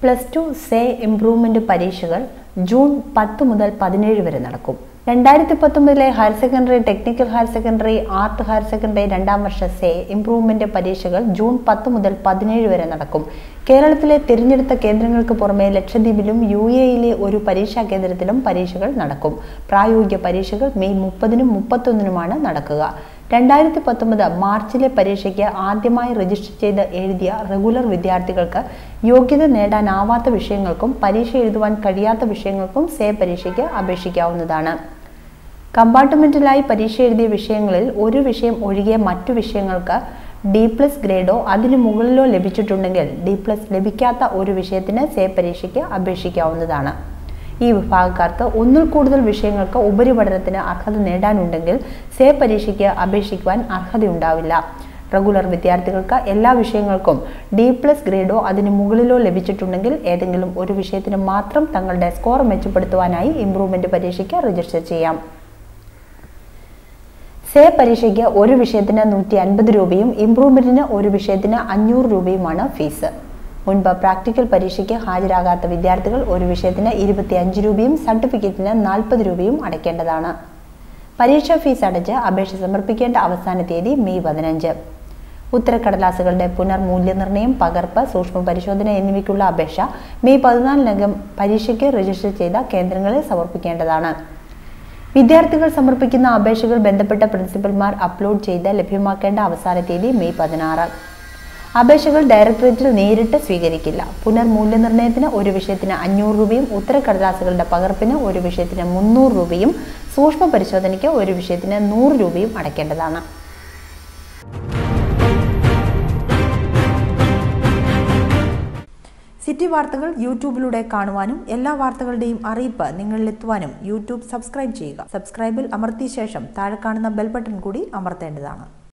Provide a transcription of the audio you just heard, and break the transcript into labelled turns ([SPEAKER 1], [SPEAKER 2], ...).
[SPEAKER 1] plus two say improvement പരീക്ഷകൾ June പത്ത് മുതൽ പതിനേഴ് വരെ നടക്കും രണ്ടായിരത്തി പത്തൊമ്പതിലെ higher secondary technical higher secondary art higher secondary രണ്ടാം വർഷ സേ ഇംപ്രൂവ്മെന്റ് പരീക്ഷകൾ ജൂൺ പത്ത് മുതൽ പതിനേഴ് വരെ നടക്കും കേരളത്തിലെ തിരഞ്ഞെടുത്ത കേന്ദ്രങ്ങൾക്ക് പുറമെ ലക്ഷദ്വീപിലും യു എയിലെ ഒരു പരീക്ഷാ കേന്ദ്രത്തിലും പരീക്ഷകൾ നടക്കും പ്രായോഗിക പരീക്ഷകൾ മെയ് മുപ്പതിനും മുപ്പത്തൊന്നിനുമാണ് നടക്കുക രണ്ടായിരത്തി പത്തൊമ്പത് മാർച്ചിലെ പരീക്ഷയ്ക്ക് ആദ്യമായി രജിസ്റ്റർ ചെയ്ത് എഴുതിയ റെഗുലർ വിദ്യാർത്ഥികൾക്ക് യോഗ്യത നേടാനാവാത്ത വിഷയങ്ങൾക്കും പരീക്ഷ എഴുതുവാൻ കഴിയാത്ത വിഷയങ്ങൾക്കും സേ പരീക്ഷയ്ക്ക് അപേക്ഷിക്കാവുന്നതാണ് കമ്പാർട്ട്മെന്റിലായി പരീക്ഷ എഴുതിയ വിഷയങ്ങളിൽ ഒരു വിഷയം ഒഴികെ മറ്റു വിഷയങ്ങൾക്ക് ഡി പ്ലസ് ഗ്രേഡോ അതിനു മുകളിലോ ലഭിച്ചിട്ടുണ്ടെങ്കിൽ ഡി പ്ലസ് ലഭിക്കാത്ത ഒരു വിഷയത്തിന് സേ പരീക്ഷയ്ക്ക് അപേക്ഷിക്കാവുന്നതാണ് ഈ വിഭാഗക്കാർക്ക് ഒന്നിൽ കൂടുതൽ വിഷയങ്ങൾക്ക് ഉപരിപഠനത്തിന് അർഹത നേടാനുണ്ടെങ്കിൽ സേ പരീക്ഷയ്ക്ക് അപേക്ഷിക്കുവാൻ അർഹതയുണ്ടാവില്ല റെഗുലർ വിദ്യാർത്ഥികൾക്ക് എല്ലാ വിഷയങ്ങൾക്കും ഡി പ്ലസ് ഗ്രേഡോ അതിന് മുകളിലോ ലഭിച്ചിട്ടുണ്ടെങ്കിൽ ഏതെങ്കിലും ഒരു വിഷയത്തിന് മാത്രം തങ്ങളുടെ സ്കോർ മെച്ചപ്പെടുത്തുവാനായി ഇംപ്രൂവ്മെന്റ് പരീക്ഷയ്ക്ക് രജിസ്റ്റർ ചെയ്യാം സേ പരീക്ഷയ്ക്ക് ഒരു വിഷയത്തിന് നൂറ്റി അൻപത് രൂപയും ഇംപ്രൂവ്മെന്റിന് ഒരു വിഷയത്തിന് അഞ്ഞൂറ് രൂപയുമാണ് ഫീസ് മുൻപ് പ്രാക്ടിക്കൽ പരീക്ഷയ്ക്ക് ഹാജരാകാത്ത വിദ്യാർത്ഥികൾ ഒരു വിഷയത്തിന് ഇരുപത്തി അഞ്ച് രൂപയും സർട്ടിഫിക്കറ്റിന് നാൽപ്പത് രൂപയും അടയ്ക്കേണ്ടതാണ് പരീക്ഷാ ഫീസ് അടച്ച് അപേക്ഷ സമർപ്പിക്കേണ്ട അവസാന തീയതി മെയ് പതിനഞ്ച് ഉത്തരക്കടലാസുകളുടെ പുനർമൂല്യനിർണ്ണയം പകർപ്പ് സൂക്ഷ്മ പരിശോധന എന്നിവയ്ക്കുള്ള അപേക്ഷ മെയ് പതിനാലിനകം പരീക്ഷയ്ക്ക് രജിസ്റ്റർ ചെയ്ത കേന്ദ്രങ്ങളിൽ സമർപ്പിക്കേണ്ടതാണ് വിദ്യാർത്ഥികൾ സമർപ്പിക്കുന്ന അപേക്ഷകൾ ബന്ധപ്പെട്ട പ്രിൻസിപ്പൽമാർ അപ്ലോഡ് ചെയ്ത് ലഭ്യമാക്കേണ്ട അവസാന തീയതി മെയ് പതിനാറ് അപേക്ഷകൾ ഡയറക്ടറേറ്റിൽ നേരിട്ട് സ്വീകരിക്കില്ല പുനർമൂല്യനിർണ്ണയത്തിന് ഒരു വിഷയത്തിന് അഞ്ഞൂറ് രൂപയും ഉത്തരക്കടലാസുകളുടെ പകർപ്പിന് ഒരു വിഷയത്തിന് മുന്നൂറ് രൂപയും സൂക്ഷ്മ പരിശോധനയ്ക്ക് ഒരു വിഷയത്തിന് നൂറ് രൂപയും അടയ്ക്കേണ്ടതാണ്
[SPEAKER 2] സിറ്റി വാർത്തകൾ യൂട്യൂബിലൂടെ കാണുവാനും എല്ലാ വാർത്തകളുടെയും അറിയിപ്പ് നിങ്ങളിലെത്തുവാനും യൂട്യൂബ് സബ്സ്ക്രൈബ് ചെയ്യുക സബ്സ്ക്രൈബിൽ അമർത്തിയ ശേഷം താഴെ കാണുന്ന ബെൽ ബട്ടൺ കൂടി അമർത്തേണ്ടതാണ്